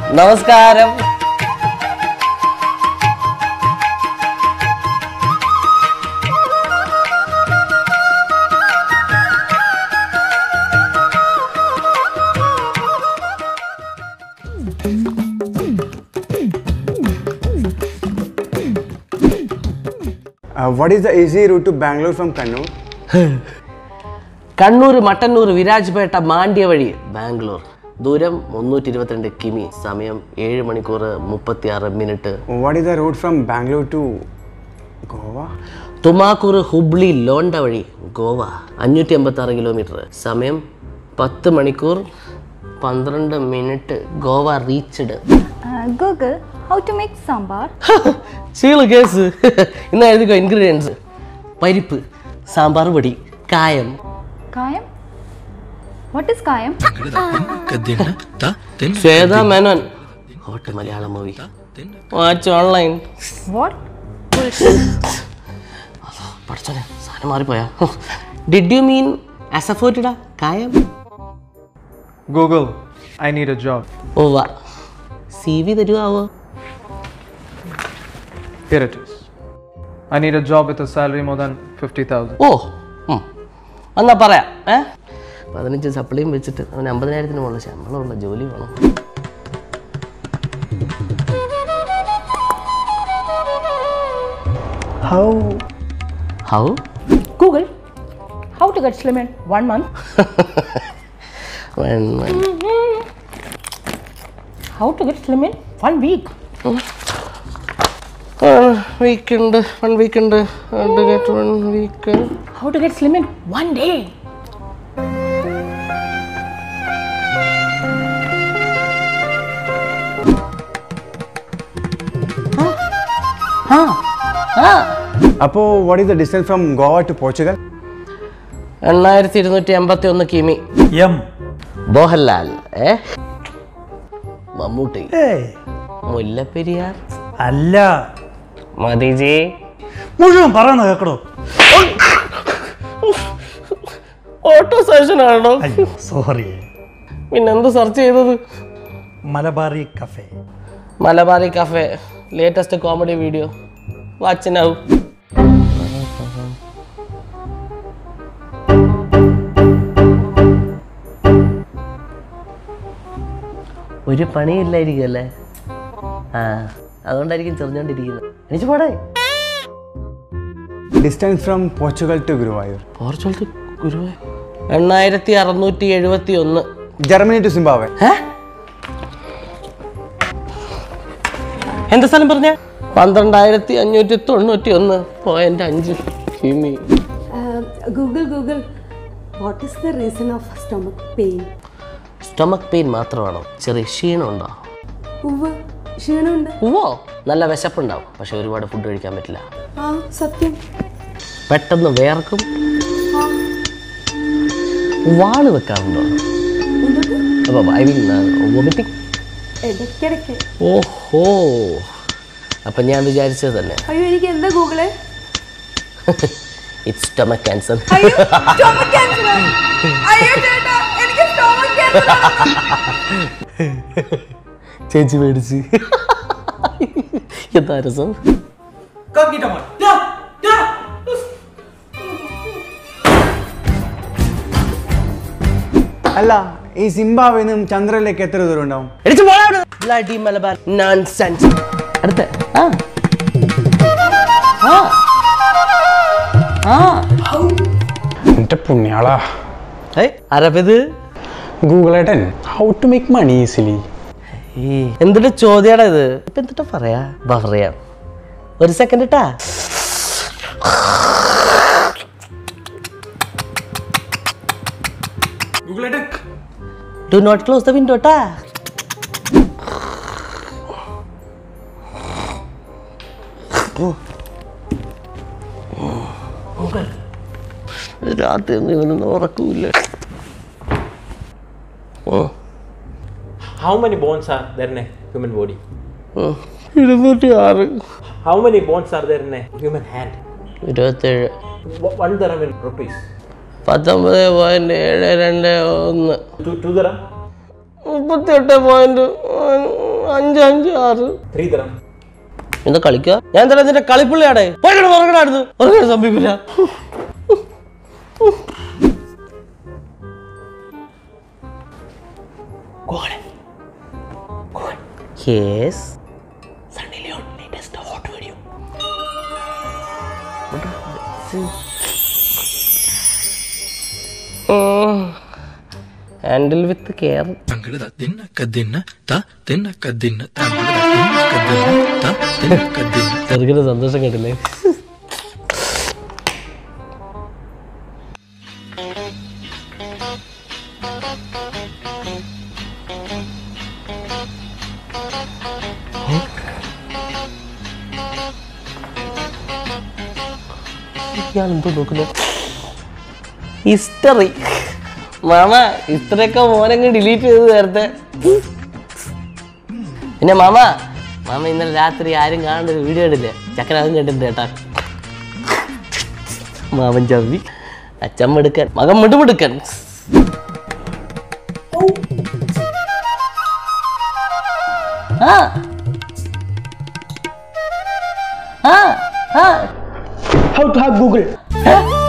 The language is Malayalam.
നമസ്കാരം Uh, what is the easy route to Bangalore from Kannur? Kannur Mattannur Virajpet Mandya വഴി ബാംഗ്ലൂർ ദൂരം മുന്നൂറ്റി ഇരുപത്തിരണ്ട് കിമി സമയം ഏഴ് മണിക്കൂർ മുപ്പത്തിയാറ് minute What is the route from Bangalore to Goa? Tumkur Hubli Londa വഴി ഗോവ അഞ്ഞൂറ്റി അമ്പത്തി ആറ് കിലോമീറ്റർ സമയം പത്ത് മണിക്കൂർ പന്ത്രണ്ട് minute Goa reached Uh, Google how to make sambar. ചീള് കേസ് ഇന്ന് എഴുതിക്കോ ഇൻഗ്രീഡിയൻസ് പരിപ്പ് സാമ്പാർ പൊടി കായം Kayam? What is Kayam? Shweta Menon hot Malayalam movie watch online What? പഠിച്ചോനെ സാധനം മാറിപ്പോയാ ഡിഡ് യു മീൻ അസഫോർട്ടഡാ കായം Google, I need a job. ഓവ സി വി തരുവാവോ Here it is. I need a job with a salary more than 50,000. ഓ ഉം. എന്നാ പറയാം ഏ പതിനഞ്ച് സപ്ലിയും വെച്ചിട്ട് അവന് അമ്പതിനായിരത്തിന് മുകളിൽ ശമ്പളമുള്ള ജോലി വേണം How? How Google how to get slim in one month, how to get slim in one week. വീക്കുണ്ട് വൺ വീക്കുണ്ട് one week How to get slim in one day. Apo, what is the distance from Goa to Portugal? എണ്ണായിരത്തി ഇരുന്നൂറ്റി എൺപത്തി ഒന്ന് കിമി M. മോഹൻലാൽ ഏ മമ്മൂട്ടി Hey. മുല്ലപ്പെരിയാർ അല്ല മതിജി മുഴുവൻ പറയുന്ന കേക്കടോ ഓട്ടോ സ്റ്റേഷൻ ആണോ അയ്യോ സോറി പിന്നെ എന്ത് സെർച്ച് ചെയ്തത് Malabari cafe Malabari cafe latest comedy video watch now ഒരു പണിയില്ലായിരിക്കും അല്ലേ ആ അതുകൊണ്ടായിരിക്കും ചെറിഞ്ഞോണ്ടിരിക്കുന്നത് എനിക്ക് പോടേ Distance from Portugal to Guruvayur. Portugal ഗുരുവേ എണ്ണായിരത്തി അറുന്നൂറ്റി എഴുപത്തി ഒന്ന് Germany to Zimbabwe. എന്താ സ്ഥലം പറഞ്ഞ പന്ത്രണ്ടായിരത്തി അഞ്ഞൂറ്റി തൊണ്ണൂറ്റി ഒന്ന് പോയിന്റ് അഞ്ച് കിമി Uh, Google, Google, what is the reason of stomach pain? Stomach pain മാത്രമാണോ ചെറിയ ക്ഷീണമുണ്ടോ ഉവ്വ് ക്ഷീണമുണ്ട് ഉവ്വോ നല്ല വിശപ്പുണ്ടാവും പക്ഷെ ഒരുപാട് ഫുഡ് കഴിക്കാൻ പറ്റില്ല ആ സത്യം പെട്ടെന്ന് വേർക്കും വാള് വെക്കാറുണ്ടോ അപ്പോൾ ഐ മീൻ വോമിറ്റിംഗ് ഇടയ്ക്കിടയ്ക്ക് ഓഹോ അപ്പം ഞാൻ വിചാരിച്ചത് തന്നെ അയ്യോ എനിക്ക് എന്താ ഗൂഗിള് ഇറ്റ്സ് സ്റ്റൊമക് ക്യാൻസർ അയ്യോ stomach cancer ആ. അയ്യോ ചേട്ടാ എനിക്ക് stomach cancer ആണ്. ചേച്ചി മേടിച്ച് എന്താ രസം അല്ല ഈ സിംബാബ്വെ നിന്നും ചന്ദ്രനിലേക്ക് എത്ര ദൂരം ഉണ്ടാവും എടുത്ത് പോടാ അവിടുന്ന്. Bloody Malabar nonsense. അടുത്ത ആ ആ ആ എൻ്റെ പുണ്യാളാ ഏയ് ആരപ്പത് ഗൂഗിൾ ഏട്ടൻ how to make money easily എന്തിട്ട് ചോദ്യാടാ ഇത് ഇപ്പൊ എന്തിട്ടാ പറയാ ബാ പറയാം ഒരു സെക്കൻഡ് ഇട്ടാ do not close the window ട്ടാ രാത്രി ഒന്നും ഇവനൊന്നും ഉറക്കൂല How many bones are there in a human body? ഇരുന്നൂറ്റി ആറ് How many bones are there in a human hand? ഇരുപത്തേഴ് Wha- One dirham in rupees. പത്തൊമ്പത് പോയിന്റ് ഏഴ് രണ്ട് ഒന്ന് Two, two dirham? മുപ്പത്തി എട്ട് പോയിന്റ് അഞ്ച് അഞ്ച് ആറ് Three dirham. എന്താ കളിക്കുക ഞാൻ എന്താ നിന്റെ കളിപ്പിള്ളിയാടെ പോയിക്കോട്ടെ ഉറങ്ങടായിരുന്നു ഉറങ്ങാൻ സംഭവിക്കില്ല yes Sunny Leone latest hot video handle with care ചെറുകിന് സന്തോഷം കേട്ടില്ലേ ഞാൻ എന്തോ നോക്കുന്നത് ഹിസ്റ്ററി മാമ ഹിസ്റ്ററിയൊക്കെ മോനങ്ങ് ഡിലീറ്റ് ചെയ്ത് നേരത്തെ പിന്നെ മാമ മാമ ഇന്നലെ രാത്രി ആരും കാണേണ്ട ഒരു വീഡിയോ ഇടില്ലേ ചക്കൻ അതും കണ്ടിട്ടുണ്ട് കേട്ടാ മാമൻ ചവി അച്ഛൻ മെടുക്കൻ മകൻ മിടുമിടുക്കൻ ആ ആ ആ How to hack Google? ഏ?